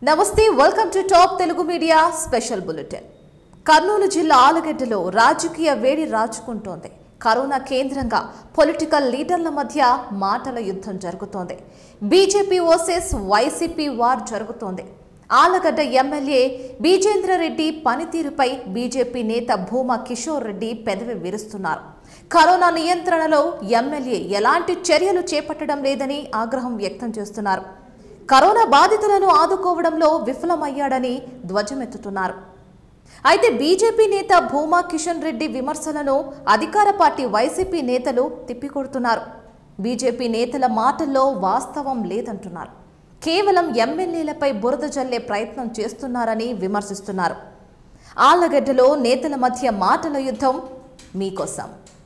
నమస్తే welcome to top Telugu media special bulletin Kurnool జిల్లా ఆలగడ్డలో రాజకీయ వేడి రాజుకుంటోంది కరోనా కేంద్రంగా పొలిటికల్ లీడర్ల మధ్య మాటల యుద్ధం జరుగుతోంది బీజేపీ వర్సెస్ వైసీపీ వార్ జరుగుతోంది ఆలగడ్డ ఎమ్మెల్యే బీజేంద్రరెడ్డి పనితీరుపై బీజేపీ నేత భూమా కిషోర్ రెడ్డి పెదవి విరుస్తున్నారు కరోనా నియంత్రణలో ఎమ్మెల్యే ఎలాంటి చర్యలు చేపట్టడం లేదని ఆగ్రహం వ్యక్తం చేస్తున్నారు కరోనా బాధితులను ఆదుకోవడంలో విఫలమయ్యాడని ధ్వజమెత్తుతున్నారు అయితే బీజేపీ నేత భూమా కిషన్ రెడ్డి విమర్శలను అధికార పార్టీ వైసీపీ నేతలు తిప్పికొడుతున్నారు బీజేపీ నేతల మాటల్లో వాస్తవం లేదంటున్నారు కేవలం ఎమ్మెల్యేలపై బురద జల్లే ప్రయత్నం చేస్తున్నారని విమర్శిస్తున్నారు ఆళ్లగడ్డలో నేతల మధ్య మాటల యుద్ధం మీకోసం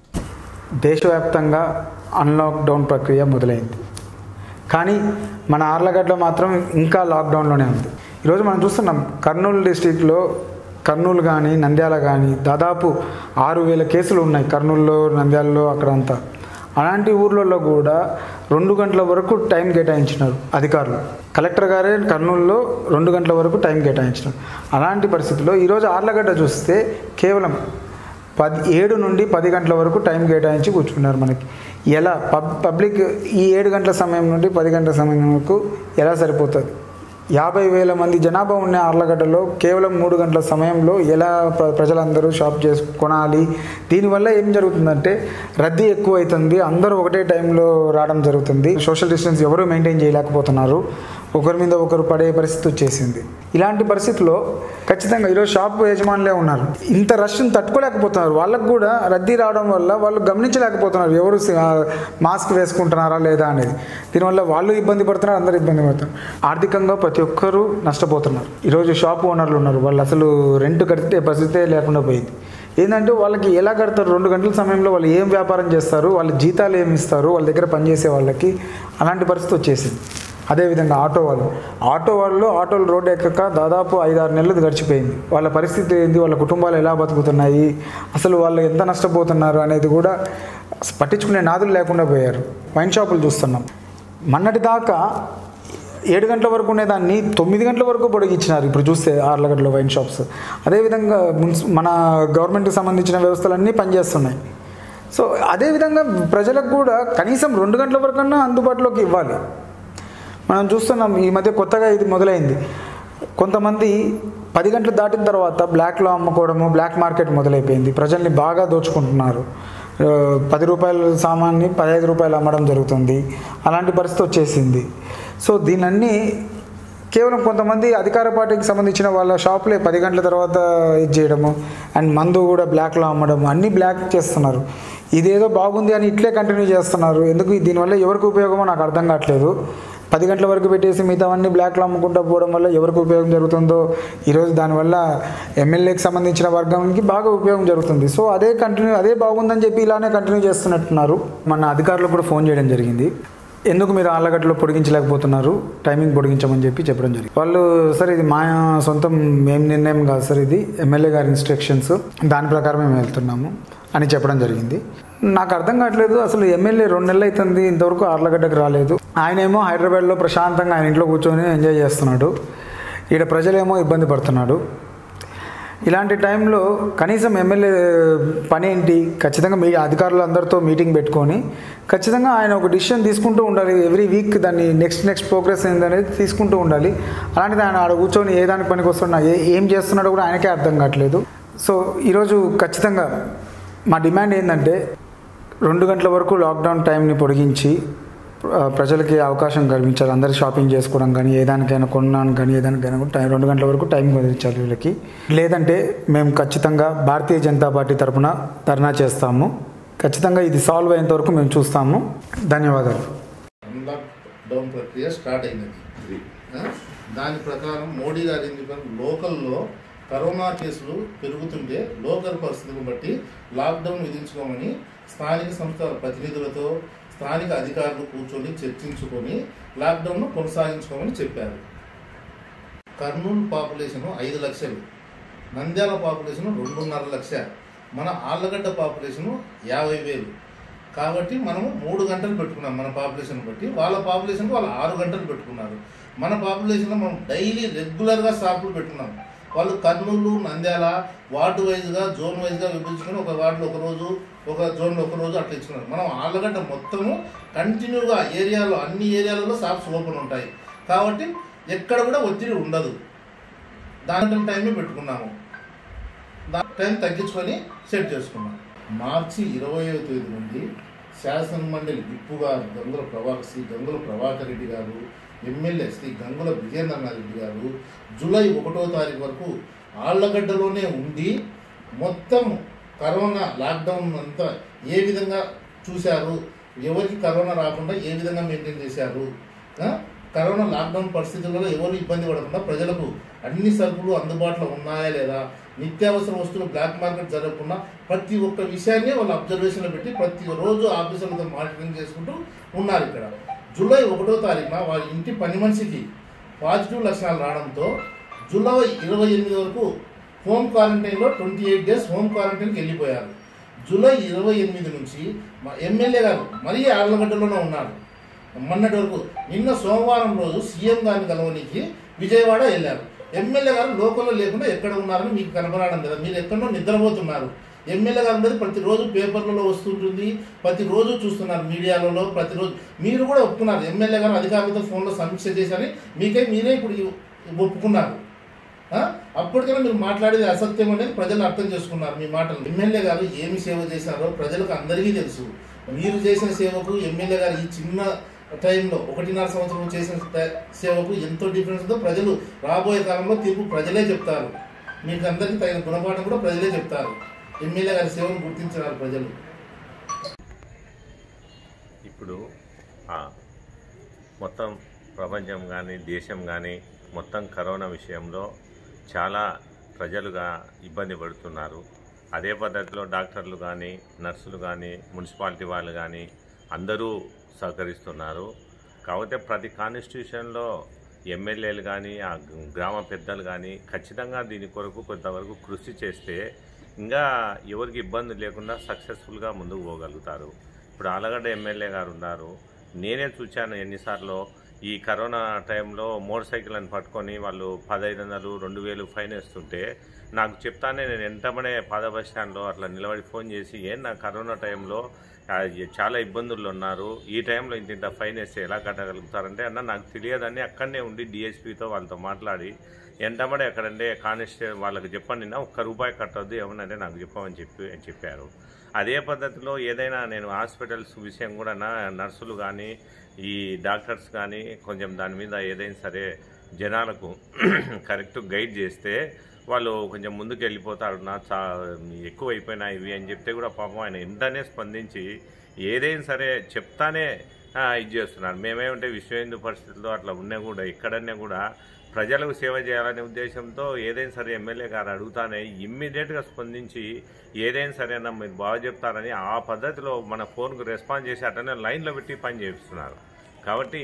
దేశవ్యాప్తంగా అన్లాక్ డౌన్ ప్రక్రియ మొదలైంది కానీ మన ఆర్లగడ్డలో మాత్రం ఇంకా లాక్డౌన్లోనే ఉంది ఈరోజు మనం చూస్తున్నాం కర్నూలు డిస్టిక్లో కర్నూలు కానీ నంద్యాల కానీ దాదాపు ఆరు వేల కేసులు ఉన్నాయి కర్నూలులో నంద్యాలలో అక్కడంతా అలాంటి ఊర్లలో కూడా రెండు గంటల వరకు టైం కేటాయించినారు అధికారులు కలెక్టర్ గారే కర్నూలులో రెండు గంటల వరకు టైం కేటాయించినారు అలాంటి పరిస్థితుల్లో ఈరోజు ఆర్లగడ్డ చూస్తే కేవలం పది ఏడు నుండి పది గంటల వరకు టైం కేటాయించి కూర్చున్నారు మనకి ఎలా పబ్ పబ్లిక్ ఈ ఏడు గంటల సమయం నుండి పది గంటల సమయం వరకు ఎలా సరిపోతుంది యాభై వేల మంది జనాభా ఉన్న ఆర్లగడ్డలో కేవలం మూడు గంటల సమయంలో ఎలా ప్ర- ప్రజలందరూ షాప్ చేసి కొనాలి దీనివల్ల ఏం జరుగుతుందంటే రద్దీ ఎక్కువ అవుతుంది అందరూ ఒకటే టైంలో రావడం జరుగుతుంది సోషల్ డిస్టెన్స్ ఎవరు మెయింటైన్ చేయలేకపోతున్నారు ఒకరి మీద ఒకరు పడే పరిస్థితి వచ్చేసింది ఇలాంటి పరిస్థితుల్లో ఖచ్చితంగా ఈరోజు షాప్ యజమానులే ఉన్నారు ఇంత రష్ని తట్టుకోలేకపోతున్నారు వాళ్ళకు కూడా రద్దీ రావడం వల్ల వాళ్ళు గమనించలేకపోతున్నారు ఎవరు సి- ఆ, మాస్క్ వేసుకుంటున్నారా లేదా అనేది దీనివల్ల వాళ్ళు ఇబ్బంది పడుతున్నారు అందరూ ఇబ్బంది పడుతున్నారు ఆర్థికంగా ప్రతి ఒక్కరూ నష్టపోతున్నారు ఈరోజు షాప్ ఓనర్లు ఉన్నారు వాళ్ళు అసలు రెంట్ కడితే పరిస్థితే లేకుండా పోయింది ఏంటంటే వాళ్ళకి ఎలా కడతారు రెండు గంటల సమయంలో వాళ్ళు ఏం వ్యాపారం చేస్తారు వాళ్ళ జీతాలు ఏమి ఇస్తారు వాళ్ళ దగ్గర పనిచేసే వాళ్ళకి అలాంటి పరిస్థితి వచ్చేసింది అదేవిధంగా ఆటో వాళ్ళు ఆటో వాళ్ళు ఆటోలు రోడ్డు ఎక్కక దాదాపు ఐదారు నెలలు గడిచిపోయింది వాళ్ళ పరిస్థితి ఏంది వాళ్ళ కుటుంబాలు ఎలా బతుకుతున్నాయి అసలు వాళ్ళు ఎంత నష్టపోతున్నారు అనేది కూడా పట్టించుకునే నాదులు లేకుండా పోయారు వైన్ షాపులు చూస్తున్నాం మొన్నటి దాకా ఏడు గంటల వరకు ఉండేదాన్ని తొమ్మిది గంటల వరకు పొడిగించినారు ఇప్పుడు చూస్తే ఆర్లగడ్డలో వైన్ షాప్స్ అదేవిధంగా మున్సి మన గవర్నమెంట్కి సంబంధించిన వ్యవస్థలన్నీ పనిచేస్తున్నాయి సో అదేవిధంగా ప్రజలకు కూడా కనీసం రెండు గంటల వరకన్నా అందుబాటులోకి ఇవ్వాలి మనం చూస్తున్నాం ఈ మధ్య కొత్తగా ఇది మొదలైంది కొంతమంది పది గంటలు దాటిన తర్వాత బ్లాక్లో అమ్ముకోవడము బ్లాక్ మార్కెట్ మొదలైపోయింది ప్రజల్ని బాగా దోచుకుంటున్నారు ఆ, పది రూపాయల సామాన్ని పదహైదు రూపాయలు అమ్మడం జరుగుతుంది అలాంటి పరిస్థితి వచ్చేసింది సో దీనన్నీ కేవలం కొంతమంది అధికార పార్టీకి సంబంధించిన వాళ్ళ షాపులే పది గంటల తర్వాత ఇది చేయడము అండ్ మందు కూడా బ్లాక్లో అమ్మడము అన్నీ బ్లాక్ చేస్తున్నారు ఇదేదో బాగుంది అని ఇట్లే కంటిన్యూ చేస్తున్నారు ఎందుకు దీనివల్ల ఎవరికి ఉపయోగమో నాకు అర్థం కావట్లేదు పది గంటల వరకు పెట్టేసి మిగతావన్నీ బ్లాక్లో అమ్ముకుంటూ పోవడం వల్ల ఎవరికి ఉపయోగం జరుగుతుందో ఈరోజు దానివల్ల ఎమ్మెల్యేకి సంబంధించిన వర్గానికి బాగా ఉపయోగం జరుగుతుంది సో అదే కంటిన్యూ అదే బాగుందని చెప్పి ఇలానే కంటిన్యూ చేస్తున్నట్టున్నారు మన అధికారులకు కూడా ఫోన్ చేయడం జరిగింది ఎందుకు మీరు ఆళ్ళగడ్డలో పొడిగించలేకపోతున్నారు టైమింగ్ పొడిగించమని చెప్పి చెప్పడం జరిగింది వాళ్ళు సార్ ఇది మా సొంతం ఏం నిర్ణయం కాదు సార్ ఇది ఎమ్మెల్యే గారి ఇన్స్ట్రక్షన్స్ దాని ప్రకారం మేము వెళ్తున్నాము అని చెప్పడం జరిగింది నాకు అర్థం కావట్లేదు అసలు ఎమ్మెల్యే రెండు నెలలు అవుతుంది ఇంతవరకు ఆర్లగడ్డకు రాలేదు ఆయనేమో హైదరాబాద్లో ప్రశాంతంగా ఆయన ఇంట్లో కూర్చొని ఎంజాయ్ చేస్తున్నాడు ఈడ ప్రజలేమో ఇబ్బంది పడుతున్నాడు ఇలాంటి టైంలో కనీసం ఎమ్మెల్యే పని ఏంటి ఖచ్చితంగా మీ అధికారులు అందరితో మీటింగ్ పెట్టుకొని ఖచ్చితంగా ఆయన ఒక డిసిషన్ తీసుకుంటూ ఉండాలి ఎవ్రీ వీక్ దాన్ని నెక్స్ట్ నెక్స్ట్ ప్రోగ్రెస్ ఏందనేది తీసుకుంటూ ఉండాలి అలాంటిది ఆయన ఆడ కూర్చొని ఏ దానికి పనికి వస్తున్నా ఏ ఏం చేస్తున్నాడో కూడా ఆయనకే అర్థం కావట్లేదు సో ఈరోజు ఖచ్చితంగా మా డిమాండ్ ఏంటంటే రెండు గంటల వరకు లాక్డౌన్ టైంని పొడిగించి ఆ, ప్రజలకి అవకాశం కల్పించాలి అందరు షాపింగ్ చేసుకోవడం కానీ ఏ దానికైనా కొనడానికి కానీ ఏ దానికైనా కూడా టైం రెండు గంటల వరకు టైం కుదిరించాలి వీళ్ళకి లేదంటే మేము ఖచ్చితంగా భారతీయ జనతా పార్టీ తరఫున ధర్నా చేస్తాము ఖచ్చితంగా ఇది సాల్వ్ అయ్యేంత వరకు మేము చూస్తాము ధన్యవాదాలు అన్లాక్ డౌన్ ప్రక్రియ స్టార్ట్ అయినది ఆ? దాని ప్రకారం మోడీ గారు ఏం చెప్పారు లోకల్లో కరోనా కేసులు పెరుగుతుంటే లోకల్ పరిస్థితులను బట్టి లాక్డౌన్ విధించుకోమని స్థానిక సంస్థల ప్రతినిధులతో స్థానిక అధికారులు కూర్చొని చర్చించుకొని లాక్డౌన్ను కొనసాగించుకోమని చెప్పారు కర్నూలు పాపులేషన్ ఐదు లక్షలు నంద్యాల పాపులేషన్ రెండున్నర లక్ష మన ఆళ్ళగడ్డ పాపులేషన్ యాభై వేలు కాబట్టి మనము మూడు గంటలు పెట్టుకున్నాం మన పాపులేషన్ బట్టి వాళ్ళ పాపులేషన్ వాళ్ళు ఆరు గంటలు పెట్టుకున్నారు మన పాపులేషన్లో మనం డైలీ రెగ్యులర్గా షాపులు పెట్టుకున్నాం వాళ్ళు కర్నూలు నంద్యాల వార్డు వైజ్గా జోన్ వైజ్గా విభజించుకొని ఒక వార్డులో ఒక రోజు ఒక జోన్లో ఒక రోజు అట్లా ఇచ్చుకున్నారు మనం ఆళ్ళగడ్డ మొత్తము కంటిన్యూగా ఏరియాలో అన్ని ఏరియాలలో షాప్స్ ఓపెన్ ఉంటాయి కాబట్టి ఎక్కడ కూడా ఒత్తిడి ఉండదు దాని టైమే పెట్టుకున్నాము దాని టైం తగ్గించుకొని సెట్ చేసుకున్నాం మార్చి ఇరవయో తేదీ నుండి శాసనమండలి విప్పు గారు గంగుల ప్రభాకర్ శ్రీ గంగుల ప్రభాకర్ రెడ్డి గారు ఎమ్మెల్యే శ్రీ గంగుల విజేంద్రనాథ్ రెడ్డి గారు జూలై ఒకటో తారీఖు వరకు ఆళ్లగడ్డలోనే ఉండి మొత్తం కరోనా లాక్డౌన్ అంతా ఏ విధంగా చూశారు ఎవరికి కరోనా రాకుండా ఏ విధంగా మెయింటైన్ చేశారు ఆ? కరోనా లాక్డౌన్ పరిస్థితులలో ఎవరు ఇబ్బంది పడకుండా ప్రజలకు అన్ని సరుకులు అందుబాటులో ఉన్నాయా లేదా నిత్యావసర వస్తువులు బ్లాక్ మార్కెట్ జరగకుండా ప్రతి ఒక్క విషయాన్ని వాళ్ళు అబ్జర్వేషన్లో పెట్టి ప్రతి రోజు ఆఫీసర్లతో మానిటరింగ్ చేసుకుంటూ ఉన్నారు ఇక్కడ జూలై ఒకటో తారీఖున వారి ఇంటి పని మనిషికి పాజిటివ్ లక్షణాలు రావడంతో జూలై ఇరవై ఎనిమిది వరకు హోమ్ క్వారంటైన్లో ట్వంటీ ఎయిట్ డేస్ హోమ్ క్వారంటైన్కి వెళ్ళిపోయారు జూలై ఇరవై ఎనిమిది నుంచి మా ఎమ్మెల్యే గారు మరీ ఆళ్లగడ్డలోనే ఉన్నారు మొన్నటి వరకు నిన్న సోమవారం రోజు సీఎం గారిని కలవనికి విజయవాడ వెళ్ళారు ఎమ్మెల్యే గారు లోకల్లో లేకుండా ఎక్కడ ఉన్నారని మీకు కనపడడం కదా మీరు ఎక్కడో నిద్రపోతున్నారు ఎమ్మెల్యే గారు అనేది ప్రతిరోజు పేపర్లలో వస్తుంటుంది ప్రతిరోజు చూస్తున్నారు మీడియాలలో ప్రతిరోజు మీరు కూడా ఒప్పుకున్నారు ఎమ్మెల్యే గారు అధికారులతో ఫోన్లో సమీక్ష చేశారని మీకే మీరే ఇప్పుడు ఒప్పుకున్నారు ఆ? అప్పటికైనా మీరు మాట్లాడేది అసత్యం అనేది ప్రజలు అర్థం చేసుకున్నారు మీ మాటలు ఎమ్మెల్యే గారు ఏమి సేవ చేశారో ప్రజలకు అందరికీ తెలుసు మీరు చేసిన సేవకు ఎమ్మెల్యే గారు ఈ చిన్న టైంలో ఒకటిన్నర సంవత్సరం చేసిన ట- సేవకు ఎంతో డిఫరెన్స్ ఉందో ప్రజలు రాబోయే కాలంలో తీర్పు ప్రజలే చెప్తారు మీకు అందరికీ తగిన గుణపాఠం కూడా ప్రజలే చెప్తారు ఎమ్మెల్యే గారి సేవను గుర్తించినారు ప్రజలు ఇప్పుడు ఆ, మొత్తం ప్రపంచం కానీ దేశం కానీ మొత్తం కరోనా విషయంలో చాలా ప్రజలుగా ఇబ్బంది పడుతున్నారు అదే పద్ధతిలో డాక్టర్లు కానీ నర్సులు కానీ మున్సిపాలిటీ వాళ్ళు కానీ అందరూ సహకరిస్తున్నారు కాకపోతే ప్రతి కాన్స్టిట్యూషన్లో ఎమ్మెల్యేలు కానీ ఆ గ్రామ పెద్దలు కానీ ఖచ్చితంగా దీని కొరకు కొంతవరకు కృషి చేస్తే ఇంకా ఎవరికి ఇబ్బంది లేకుండా సక్సెస్ఫుల్గా ముందుకు పోగలుగుతారు ఇప్పుడు ఆలగడ్డ ఎమ్మెల్యే గారు ఉన్నారు నేనే చూశాను ఎన్నిసార్లు ఈ కరోనా టైంలో మోటార్ సైకిల్ అని పట్టుకొని వాళ్ళు పదహైదు వందలు రెండు వేలు ఫైన్ వేస్తుంటే నాకు చెప్తానే నేను వెంటబడే పాద బస్ స్టాండ్లో అట్లా నిలబడి ఫోన్ చేసి ఏం నా కరోనా టైంలో ఆ, చాలా ఇబ్బందులు ఉన్నారు ఈ టైంలో ఇంత ఇంత ఫైన్ వేస్తే ఎలా కట్టగలుగుతారంటే అన్న నాకు తెలియదని అక్కడనే ఉండి డిఎస్పీతో వాళ్ళతో మాట్లాడి ఎంతమంది ఎక్కడంటే కానిస్టే వాళ్ళకి చెప్పండి నా ఒక్క రూపాయి కట్టొద్దు ఏమన్నంటే నాకు చెప్పమని చెప్పి అని చెప్పారు అదే పద్ధతిలో ఏదైనా నేను హాస్పిటల్స్ విషయం కూడా నా నర్సులు కానీ ఈ డాక్టర్స్ కానీ కొంచెం దాని మీద ఏదైనా సరే జనాలకు కరెక్ట్ గైడ్ చేస్తే వాళ్ళు కొంచెం ముందుకు వెళ్ళిపోతారు నా చా ఎక్కువ అయిపోయినాయి ఇవి అని చెప్తే కూడా పాపం ఆయన వెంటనే స్పందించి ఏదైనా సరే చెప్తానే ఆ, ఇది చేస్తున్నారు మేమేమంటే విశ్వ హిందూ పరిస్థితుల్లో అట్లా ఉన్నా కూడా ఎక్కడన్నా కూడా ప్రజలకు సేవ చేయాలనే ఉద్దేశంతో ఏదైనా సరే ఎమ్మెల్యే గారు అడుగుతానే ఇమ్మీడియట్గా స్పందించి ఏదైనా సరే అన్న మీరు బాగా చెప్తారని ఆ పద్ధతిలో మన ఫోన్కు రెస్పాన్స్ చేసి అట్లనే లైన్లో పెట్టి పని చేపిస్తున్నారు కాబట్టి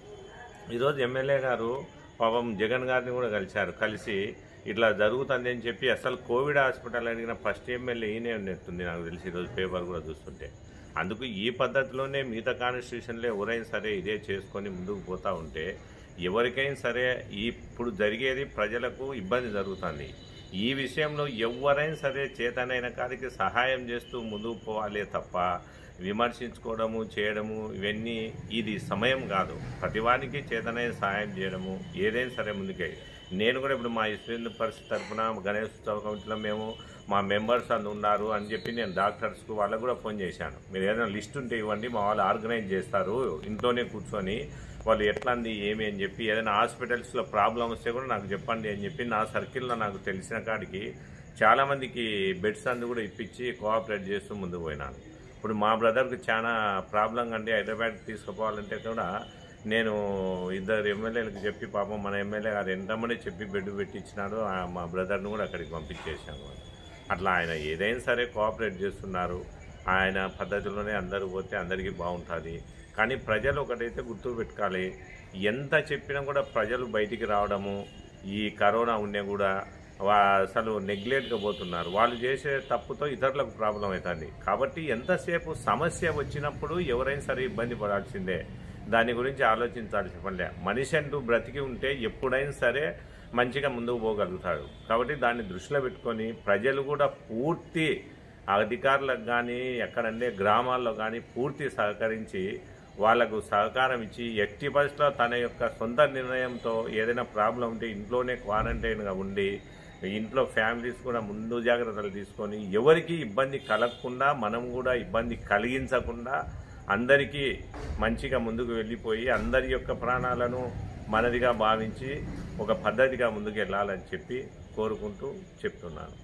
ఈరోజు ఎమ్మెల్యే గారు పాపం జగన్ గారిని కూడా కలిశారు కలిసి ఇట్లా జరుగుతుంది అని చెప్పి అసలు కోవిడ్ హాస్పిటల్ అడిగిన ఫస్ట్ ఎమ్మెల్యే ఈయనే ఉన్నట్టుంది నాకు తెలిసి ఈరోజు పేపర్ కూడా చూస్తుంటే అందుకు ఈ పద్ధతిలోనే మిగతా కాన్స్టిట్యూషన్లో ఎవరైనా సరే ఇదే చేసుకొని ముందుకు పోతా ఉంటే ఎవరికైనా సరే ఇప్పుడు జరిగేది ప్రజలకు ఇబ్బంది జరుగుతుంది ఈ విషయంలో ఎవరైనా సరే చేతనైన కాడికి సహాయం చేస్తూ ముందుకు పోవాలే తప్ప విమర్శించుకోవడము చేయడము ఇవన్నీ ఇది సమయం కాదు ప్రతివానికి చేతనైన సహాయం చేయడము ఏదైనా సరే ముందుకే నేను కూడా ఇప్పుడు మా ఇస్రాయల్ పరిస్థితి తరఫున గణేష్ ఉత్సవ కమిటీలో మేము మా మెంబర్స్ అందు ఉన్నారు అని చెప్పి నేను డాక్టర్స్కు వాళ్ళకు కూడా ఫోన్ చేశాను మీరు ఏదైనా లిస్ట్ ఉంటే ఇవ్వండి మా వాళ్ళు ఆర్గనైజ్ చేస్తారు ఇంట్లోనే కూర్చొని వాళ్ళు ఎట్లాంది ఏమి అని చెప్పి ఏదైనా హాస్పిటల్స్లో ప్రాబ్లం వస్తే కూడా నాకు చెప్పండి అని చెప్పి నా సర్కిల్లో నాకు తెలిసిన కాడికి చాలామందికి బెడ్స్ అందు కూడా ఇప్పించి కోఆపరేట్ చేస్తూ ముందుకు పోయినాను ఇప్పుడు మా బ్రదర్కి చాలా ప్రాబ్లం అండి హైదరాబాద్కి తీసుకుపోవాలంటే కూడా నేను ఇద్దరు ఎమ్మెల్యేలకు చెప్పి పాపం మన ఎమ్మెల్యే గారు ఎంతమంది చెప్పి బెడ్ పెట్టించినాడు ఆ మా బ్రదర్ని కూడా అక్కడికి పంపించేశాను అట్లా ఆయన ఏదైనా సరే కోఆపరేట్ చేస్తున్నారు ఆయన పద్ధతిలోనే అందరూ పోతే అందరికీ బాగుంటుంది కానీ ప్రజలు ఒకటైతే గుర్తు పెట్టుకోవాలి ఎంత చెప్పినా కూడా ప్రజలు బయటికి రావడము ఈ కరోనా ఉండే కూడా వా అసలు నెగ్లెక్ట్గా పోతున్నారు వాళ్ళు చేసే తప్పుతో ఇతరులకు ప్రాబ్లం అవుతుంది కాబట్టి ఎంతసేపు సమస్య వచ్చినప్పుడు ఎవరైనా సరే ఇబ్బంది పడాల్సిందే దాని గురించి ఆలోచించాల్సిన పనిలే మనిషి అంటూ బ్రతికి ఉంటే ఎప్పుడైనా సరే మంచిగా ముందుకు పోగలుగుతాడు కాబట్టి దాన్ని దృష్టిలో పెట్టుకొని ప్రజలు కూడా పూర్తి అధికారులకు కానీ ఎక్కడంటే గ్రామాల్లో కానీ పూర్తి సహకరించి వాళ్లకు సహకారం ఇచ్చి ఎట్టి పరిస్థితిలో తన యొక్క సొంత నిర్ణయంతో ఏదైనా ప్రాబ్లం ఉంటే ఇంట్లోనే క్వారంటైన్గా ఉండి ఇంట్లో ఫ్యామిలీస్ కూడా ముందు జాగ్రత్తలు తీసుకొని ఎవరికి ఇబ్బంది కలగకుండా మనం కూడా ఇబ్బంది కలిగించకుండా అందరికీ మంచిగా ముందుకు వెళ్ళిపోయి అందరి యొక్క ప్రాణాలను మనదిగా భావించి ఒక పద్ధతిగా ముందుకు వెళ్ళాలని చెప్పి కోరుకుంటూ చెప్తున్నాను